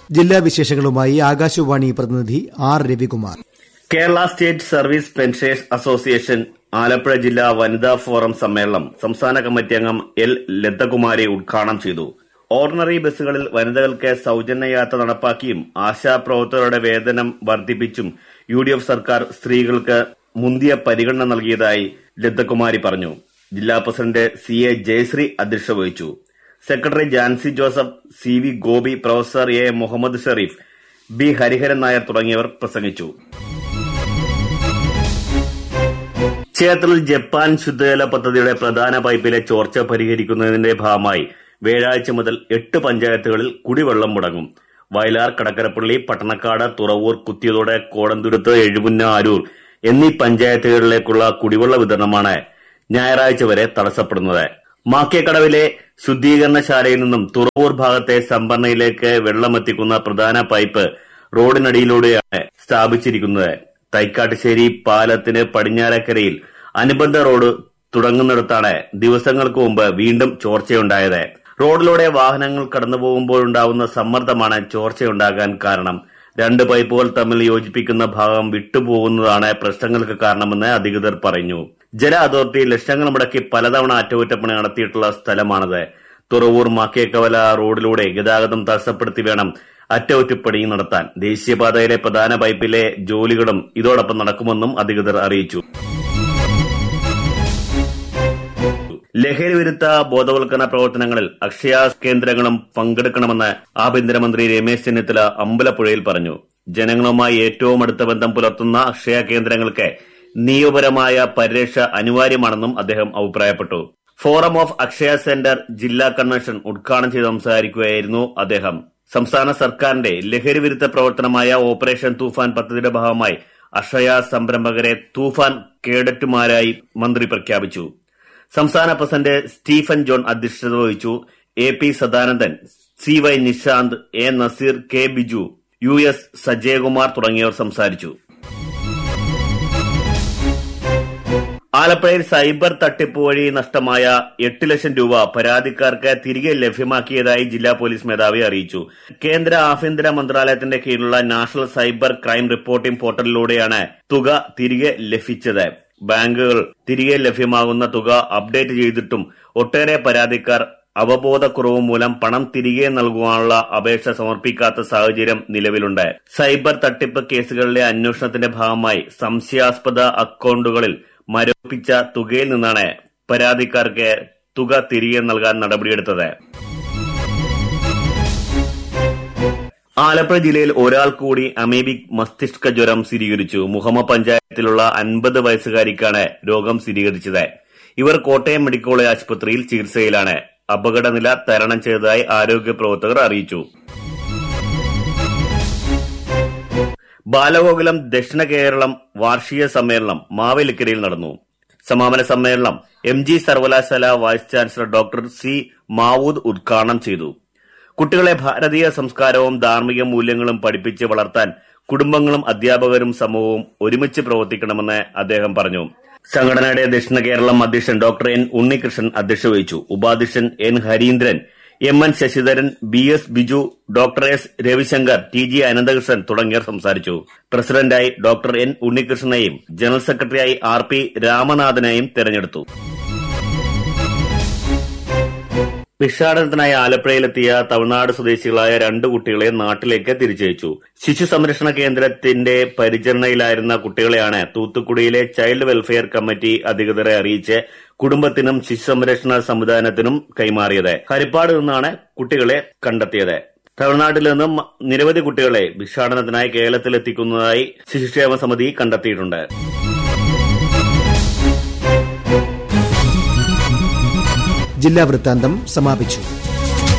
ജില്ലാ വിശേഷങ്ങളുമായി ആകാശവാണി പ്രതിനിധി R Ravikumar Kerala state service pensioners association Alappuzha ജില്ലാ വനിതാ ഫോറം സമ്മേളനം സംസ്ഥാന കമ്മിറ്റി അംഗം എൽ ലതകുമാരി ഉദ്ഘാടനം ചെയ്തു ഓർഡിനറി ബസ്സുകളിൽ വനിതകൾക്ക് സൌജന്യ യാത്ര നടപ്പാക്കിയും ആശാപ്രവർത്തകരുടെ വേതനം വർദ്ധിപ്പിച്ചും യു ഡി എഫ് സർക്കാർ സ്ത്രീകൾക്ക് മുന്തിയ പരിഗണന നൽകിയതായി ലതകുമാരി പറഞ്ഞു ജില്ലാ പ്രസിഡന്റ് സി എ ജയശ്രീ അധ്യക്ഷത വഹിച്ചു secretary Jancy Joseph C V Gopi professor A Muhammad Sherif B Hariharan Nair തുടങ്ങിയവർ പ്രസംഗിച്ചു ക്ഷേത്രത്തിൽ ജപ്പാൻ ശുദ്ധജല പദ്ധതിയുടെ പ്രധാന പൈപ്പിലെ ചോർച്ച പരിഹരിക്കുന്നതിന്റെ ഭാഗമായി വ്യാഴാഴ്ച മുതൽ എട്ട് പഞ്ചായത്തുകളിൽ കുടിവെള്ളം മുടങ്ങും വയലാർ കടക്കരപ്പള്ളി പട്ടണക്കാട് തുറവൂർ കുത്തിയതോട് കോടന്തുരുത്ത് എഴുപുന്ന അരൂർ എന്നീ പഞ്ചായത്തുകളിലേക്കുള്ള കുടിവെള്ള വിതരണമാണ് ഞായറാഴ്ച വരെ തടസ്സപ്പെടുന്നത് മാക്കേക്കടവിലെ ശുദ്ധീകരണശാലയിൽ നിന്നും തുറവൂർ ഭാഗത്തെ സംഭരണിയിലേക്ക് വെള്ളമെത്തിക്കുന്ന പ്രധാന പൈപ്പ് റോഡിനടിയിലൂടെയാണ് സ്ഥാപിച്ചിരിക്കുന്നത് തൈക്കാട്ടുശ്ശേരി പാലത്തിന് പടിഞ്ഞാറക്കരയിൽ അനുബന്ധ റോഡ് തുടങ്ങുന്നിടത്താണ് ദിവസങ്ങൾക്ക് മുമ്പ് വീണ്ടും ചോർച്ചയുണ്ടായത് റോഡിലൂടെ വാഹനങ്ങൾ കടന്നു പോകുമ്പോഴുണ്ടാവുന്ന സമ്മർദ്ദമാണ് ചോർച്ചയുണ്ടാകാൻ കാരണം രണ്ട് പൈപ്പുകൾ തമ്മിൽ യോജിപ്പിക്കുന്ന ഭാഗം വിട്ടുപോകുന്നതാണ് പ്രശ്നങ്ങൾക്ക് കാരണമെന്ന് അധികൃതർ പറഞ്ഞു ജല അതോറിറ്റി ലക്ഷങ്ങൾ മുടക്കി പലതവണ അറ്റകുറ്റപ്പണി നടത്തിയിട്ടുള്ള സ്ഥലമാണിത് തുറവൂർ മാക്കേക്കവല റോഡിലൂടെ ഗതാഗതം തടസ്സപ്പെടുത്തി വേണം അറ്റകുറ്റപ്പണി നടത്താൻ ദേശീയപാതയിലെ പ്രധാന പൈപ്പിലെ ജോലികളും ഇതോടൊപ്പം നടക്കുമെന്നും അധികൃതർ അറിയിച്ചു ലഹരി വിരുദ്ധ ബോധവൽക്കരണ പ്രവർത്തനങ്ങളിൽ അക്ഷയ കേന്ദ്രങ്ങളും പങ്കെടുക്കണമെന്ന് ആഭ്യന്തരമന്ത്രി രമേശ് ചെന്നിത്തല അമ്പലപ്പുഴയിൽ പറഞ്ഞു ജനങ്ങളുമായി ഏറ്റവും അടുത്ത ബന്ധം പുലർത്തുന്ന അക്ഷയ കേന്ദ്രങ്ങൾക്ക് നിയമപരമായ പരിരക്ഷ അനിവാര്യമാണെന്നും അദ്ദേഹം അഭിപ്രായപ്പെട്ടു ഫോറം ഓഫ് അക്ഷയ സെന്റർ ജില്ലാ കൺവെൻഷൻ ഉദ്ഘാടനം ചെയ്ത് സംസാരിക്കുകയായിരുന്നു അദ്ദേഹം സംസ്ഥാന സർക്കാരിന്റെ ലഹരി വിരുദ്ധ പ്രവർത്തനമായ ഓപ്പറേഷൻ തൂഫാൻ പദ്ധതിയുടെ ഭാഗമായി അക്ഷയ സംരംഭകരെ തൂഫാൻ കേഡറ്റുമാരായി മന്ത്രി പ്രഖ്യാപിച്ചു സംസ്ഥാന പ്രസിഡന്റ് സ്റ്റീഫൻ ജോൺ അധ്യക്ഷത വഹിച്ചു A P Sadanandan C Y Nishanth A Nazeer K Biju U S Sajayakumar തുടങ്ങിയവർ സംസാരിച്ചു ആലപ്പുഴയിൽ സൈബർ തട്ടിപ്പ് വഴി നഷ്ടമായ എട്ട് ലക്ഷം രൂപ പരാതിക്കാർക്ക് തിരികെ ലഭ്യമാക്കിയതായി ജില്ലാ പോലീസ് മേധാവി അറിയിച്ചു കേന്ദ്ര ആഭ്യന്തര മന്ത്രാലയത്തിന്റെ കീഴിലുള്ള നാഷണൽ സൈബർ ക്രൈം റിപ്പോർട്ടിംഗ് പോർട്ടലിലൂടെയാണ് തുക തിരികെ ലഭിച്ചത് ബാങ്കുകൾ തിരികെ ലഭ്യമാകുന്ന തുക അപ്ഡേറ്റ് ചെയ്തിട്ടും ഒട്ടേറെ പരാതിക്കാർ അവബോധക്കുറവ് മൂലം പണം തിരികെ നൽകുവാനുള്ള അപേക്ഷ സമർപ്പിക്കാത്ത സാഹചര്യം നിലവിലുണ്ട് സൈബർ തട്ടിപ്പ് കേസുകളിലെ അന്വേഷണത്തിന്റെ ഭാഗമായി സംശയാസ്പദ അക്കൌണ്ടുകളിൽ മരവിപ്പിച്ച തുകയിൽ നിന്നാണ് പരാതിക്കാർക്ക് തുക തിരികെ നൽകാൻ നടപടിയെടുത്തത് ആലപ്പുഴ ജില്ലയിൽ ഒരാൾ കൂടി അമേബിക് മസ്തിഷ്ക ജ്വരം സ്ഥിരീകരിച്ചു മുഹമ്മ പഞ്ചായത്തിലുള്ള അൻപത് വയസ്സുകാരിക്കാണ് രോഗം സ്ഥിരീകരിച്ചത് ഇവർ കോട്ടയം മെഡിക്കൽ കോളേജ് ആശുപത്രിയിൽ ചികിത്സയിലാണ് അപകടനില തരണം ചെയ്തതായി ആരോഗ്യ പ്രവർത്തകർ അറിയിച്ചു ബാലഗോകുലം ദക്ഷിണ കേരളം വാർഷിക സമ്മേളനം മാവേലിക്കരയിൽ നടന്നു സമാപന സമ്മേളനം എം ജി സർവകലാശാല vice chancellor doctor C Mavood ഉദ്ഘാടനം ചെയ്തു കുട്ടികളെ ഭാരതീയ സംസ്കാരവും ധാർമ്മിക മൂല്യങ്ങളും പഠിപ്പിച്ച് വളർത്താൻ കുടുംബങ്ങളും അധ്യാപകരും സമൂഹവും ഒരുമിച്ച് പ്രവർത്തിക്കണമെന്ന് അദ്ദേഹം പറഞ്ഞു സംഘടനയുടെ ദക്ഷിണ കേരളം അധ്യക്ഷൻ ഡോക്ടർ എൻ ഉണ്ണികൃഷ്ണൻ അധ്യക്ഷത വഹിച്ചു ഉപാധ്യക്ഷൻ N Harindran M N Sasidharan B S Biju doctor S Ravishankar T G Ananthakrishnan തുടങ്ങിയവർ സംസാരിച്ചു പ്രസിഡന്റായി ഡോക്ടർ എൻ ഉണ്ണികൃഷ്ണനെയും ജനറൽ സെക്രട്ടറിയായി ആർ പി രാമനാഥനെയും തെരഞ്ഞെടുത്തു ഭിക്ഷാടനത്തിനായി ആലപ്പുഴയിലെത്തിയ തമിഴ്നാട് സ്വദേശികളായ രണ്ട് കുട്ടികളെ നാട്ടിലേക്ക് തിരിച്ചയച്ചു ശിശു സംരക്ഷണ കേന്ദ്രത്തിന്റെ പരിചരണയിലായിരുന്ന കുട്ടികളെയാണ് തൂത്തുക്കുടിയിലെ ചൈൽഡ് വെൽഫെയർ കമ്മിറ്റി അധികൃതരെ അറിയിച്ച് കുടുംബത്തിനും ശിശു സംരക്ഷണ സംവിധാനത്തിനും കൈമാറിയത് ഹരിപ്പാട് നിന്നാണ് കുട്ടികളെ കണ്ടെത്തിയത് തമിഴ്നാട്ടിൽ നിന്നും നിരവധി കുട്ടികളെ ഭിക്ഷാടനത്തിനായി കേരളത്തിലെത്തിക്കുന്നതായി ശിശുക്ഷേമ സമിതി കണ്ടെത്തിയിട്ടുണ്ട് ജില്ലാ വൃത്താന്തം സമാപിച്ചു